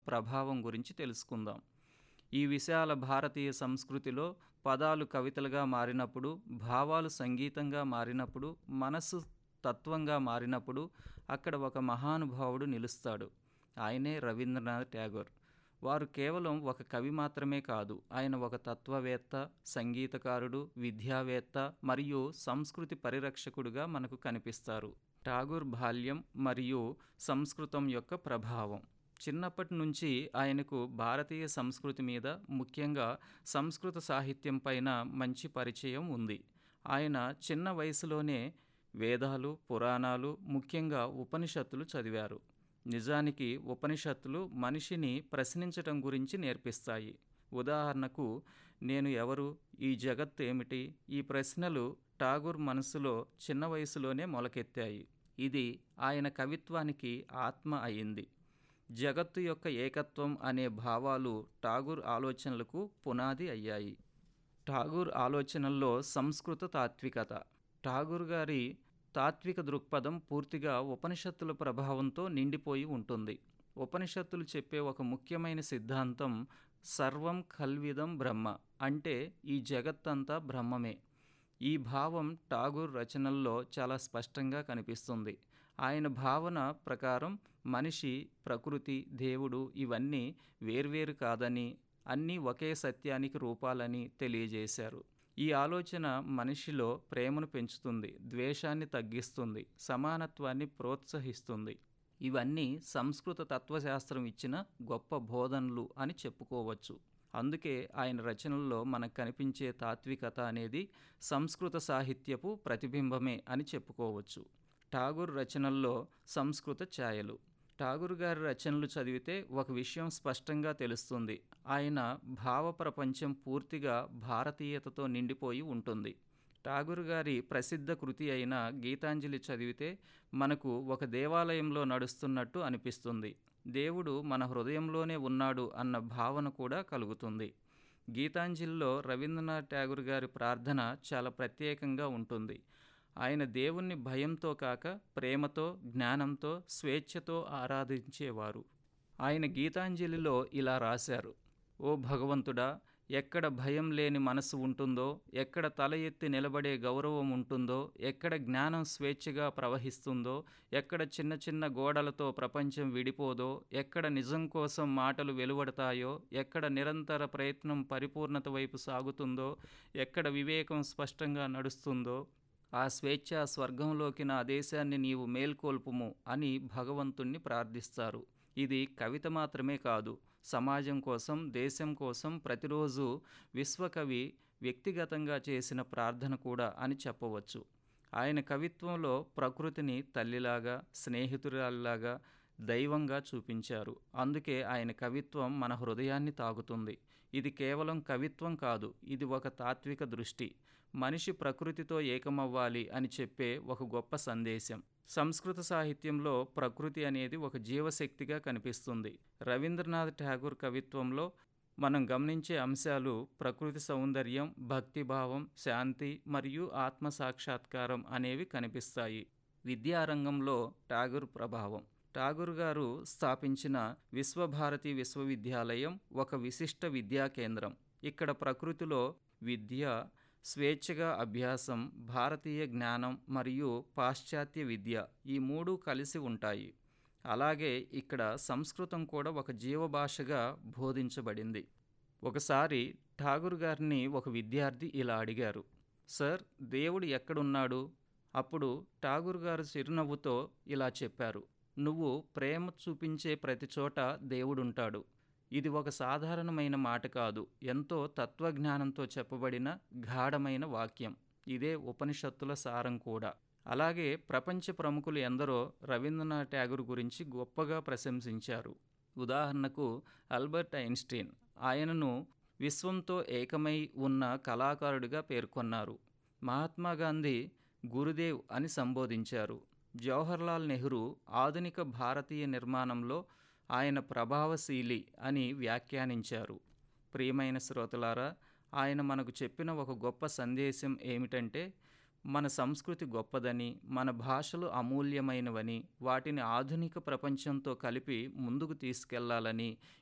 ప్రభావం గురించి తెలుసుకుందాం ఈ విశాల భారతీయ సంస్కృతిలో పదాలు కవితలుగా మారినప్పుడు భావాలు సంగీతంగా మారినప్పుడు మనస్సు తత్వంగా మారినప్పుడు అక్కడ ఒక మహానుభావుడు నిలుస్తాడు ఆయనే రవీంద్రనాథ్ ట్యాగోర్ వారు కేవలం ఒక కవి మాత్రమే కాదు ఆయన ఒక తత్వవేత్త సంగీతకారుడు విద్యావేత్త మరియు సంస్కృతి పరిరక్షకుడుగా మనకు కనిపిస్తారు ఠాగూర్ బాల్యం మరియు సంస్కృతం యొక్క ప్రభావం చిన్నప్పటి నుంచి ఆయనకు భారతీయ సంస్కృతి మీద ముఖ్యంగా సంస్కృత సాహిత్యం పైన మంచి పరిచయం ఉంది ఆయన చిన్న వయసులోనే వేదాలు పురాణాలు ముఖ్యంగా ఉపనిషత్తులు చదివారు నిజానికి ఉపనిషత్తులు మనిషిని ప్రశ్నించటం గురించి నేర్పిస్తాయి ఉదాహరణకు నేను ఎవరు ఈ జగత్తు ఏమిటి ఈ ప్రశ్నలు ఠాగూర్ మనసులో చిన్న వయసులోనే మొలకెత్తాయి ఇది ఆయన కవిత్వానికి ఆత్మ అయింది జగత్తు యొక్క ఏకత్వం అనే భావాలు ఠాగూర్ ఆలోచనలకు పునాది అయ్యాయి ఠాగూర్ ఆలోచనల్లో సంస్కృత తాత్వికత ఠాగూర్ గారి తాత్విక దృక్పథం పూర్తిగా ఉపనిషత్తుల ప్రభావంతో నిండిపోయి ఉంటుంది ఉపనిషత్తులు చెప్పే ఒక ముఖ్యమైన సిద్ధాంతం సర్వం కల్విదం బ్రహ్మ అంటే ఈ జగత్తంతా బ్రహ్మమే ఈ భావం ఠాగూర్ రచనల్లో చాలా స్పష్టంగా కనిపిస్తుంది ఆయన భావన ప్రకారం మనిషి ప్రకృతి దేవుడు ఇవన్నీ వేర్వేరు కాదని అన్నీ ఒకే సత్యానికి రూపాలని తెలియజేశారు ఈ ఆలోచన మనిషిలో ప్రేమను పెంచుతుంది ద్వేషాన్ని తగ్గిస్తుంది సమానత్వాన్ని ప్రోత్సహిస్తుంది ఇవన్నీ సంస్కృత తత్వశాస్త్రం ఇచ్చిన గొప్ప బోధనలు అని చెప్పుకోవచ్చు అందుకే ఆయన రచనల్లో మనకు కనిపించే తాత్వికత అనేది సంస్కృత సాహిత్యపు ప్రతిబింబమే అని చెప్పుకోవచ్చు ఠాగూర్ రచనల్లో సంస్కృత ఛాయలు ఠాగూర్ గారి రచనలు చదివితే ఒక విషయం స్పష్టంగా తెలుస్తుంది ఆయన భావ ప్రపంచం పూర్తిగా భారతీయతతో నిండిపోయి ఉంటుంది ఠాగూర్ గారి ప్రసిద్ధ కృతి అయిన గీతాంజలి చదివితే మనకు ఒక దేవాలయంలో నడుస్తున్నట్టు అనిపిస్తుంది దేవుడు మన హృదయంలోనే ఉన్నాడు అన్న భావన కూడా కలుగుతుంది గీతాంజలిలో రవీంద్రనాథ్ ఠాగూర్ గారి ప్రార్థన చాలా ప్రత్యేకంగా ఉంటుంది ఆయన దేవుణ్ణి భయంతో కాక ప్రేమతో జ్ఞానంతో స్వేచ్ఛతో ఆరాధించేవారు ఆయన గీతాంజలిలో ఇలా రాశారు ఓ భగవంతుడా ఎక్కడ భయం లేని మనసు ఉంటుందో ఎక్కడ తల ఎత్తి నిలబడే గౌరవం ఉంటుందో ఎక్కడ జ్ఞానం స్వేచ్ఛగా ప్రవహిస్తుందో ఎక్కడ చిన్న చిన్న గోడలతో ప్రపంచం విడిపోదో ఎక్కడ నిజం కోసం మాటలు వెలువడతాయో ఎక్కడ నిరంతర ప్రయత్నం పరిపూర్ణత వైపు సాగుతుందో ఎక్కడ వివేకం స్పష్టంగా నడుస్తుందో ఆ స్వేచ్ఛ స్వర్గంలోకి నా దేశాన్ని నీవు మేల్కొల్పుము అని భగవంతుణ్ణి ప్రార్థిస్తారు ఇది కవిత మాత్రమే కాదు సమాజం కోసం దేశం కోసం ప్రతిరోజు విశ్వకవి వ్యక్తిగతంగా చేసిన ప్రార్థన కూడా అని చెప్పవచ్చు ఆయన కవిత్వంలో ప్రకృతిని తల్లిలాగా స్నేహితురాలిలాగా దైవంగా చూపించారు అందుకే ఆయన కవిత్వం మన హృదయాన్ని తాగుతుంది ఇది కేవలం కవిత్వం కాదు ఇది ఒక తాత్విక దృష్టి మనిషి ప్రకృతితో ఏకమవ్వాలి అని చెప్పే ఒక గొప్ప సందేశం సంస్కృత సాహిత్యంలో ప్రకృతి అనేది ఒక జీవశక్తిగా కనిపిస్తుంది రవీంద్రనాథ్ ఠాగూర్ కవిత్వంలో మనం గమనించే అంశాలు ప్రకృతి సౌందర్యం భక్తిభావం శాంతి మరియు ఆత్మ సాక్షాత్కారం అనేవి కనిపిస్తాయి విద్యారంగంలో ఠాగూర్ ప్రభావం ఠాగూర్ గారు స్థాపించిన విశ్వభారతి విశ్వవిద్యాలయం ఒక విశిష్ట విద్యా కేంద్రం ఇక్కడ ప్రకృతిలో విద్య స్వేచ్ఛగా అభ్యాసం భారతీయ జ్ఞానం మరియు పాశ్చాత్య విద్య ఈ మూడు కలిసి ఉంటాయి అలాగే ఇక్కడ సంస్కృతం కూడా ఒక జీవభాషగా బోధించబడింది ఒకసారి ఠాగూర్ గారిని ఒక విద్యార్థి ఇలా అడిగారు సార్ దేవుడు ఎక్కడున్నాడు అప్పుడు ఠాగూర్ గారు చిరునవ్వుతో ఇలా చెప్పారు నువ్వు ప్రేమ చూపించే ప్రతి చోట దేవుడుంటాడు ఇది ఒక సాధారణమైన మాట కాదు ఎంతో తత్వజ్ఞానంతో చెప్పబడిన గాఢమైన వాక్యం ఇదే ఉపనిషత్తుల సారం కూడా అలాగే ప్రపంచ ప్రముఖులు ఎందరో రవీంద్రనాథ్ ట్యాగూర్ గురించి గొప్పగా ప్రశంసించారు ఉదాహరణకు అల్బర్ట్ ఐన్స్టీన్ ఆయనను విశ్వంతో ఏకమై ఉన్న కళాకారుడిగా పేర్కొన్నారు మహాత్మా గాంధీ గురుదేవ్ అని సంబోధించారు జవహర్లాల్ నెహ్రూ ఆధునిక భారతీయ నిర్మాణంలో ఆయన ప్రభావశీలి అని వ్యాఖ్యానించారు ప్రియమైన శ్రోతలారా ఆయన మనకు చెప్పిన ఒక గొప్ప సందేశం ఏమిటంటే మన సంస్కృతి గొప్పదని మన భాషలు అమూల్యమైనవని వాటిని ఆధునిక ప్రపంచంతో కలిపి ముందుకు తీసుకెళ్లాలని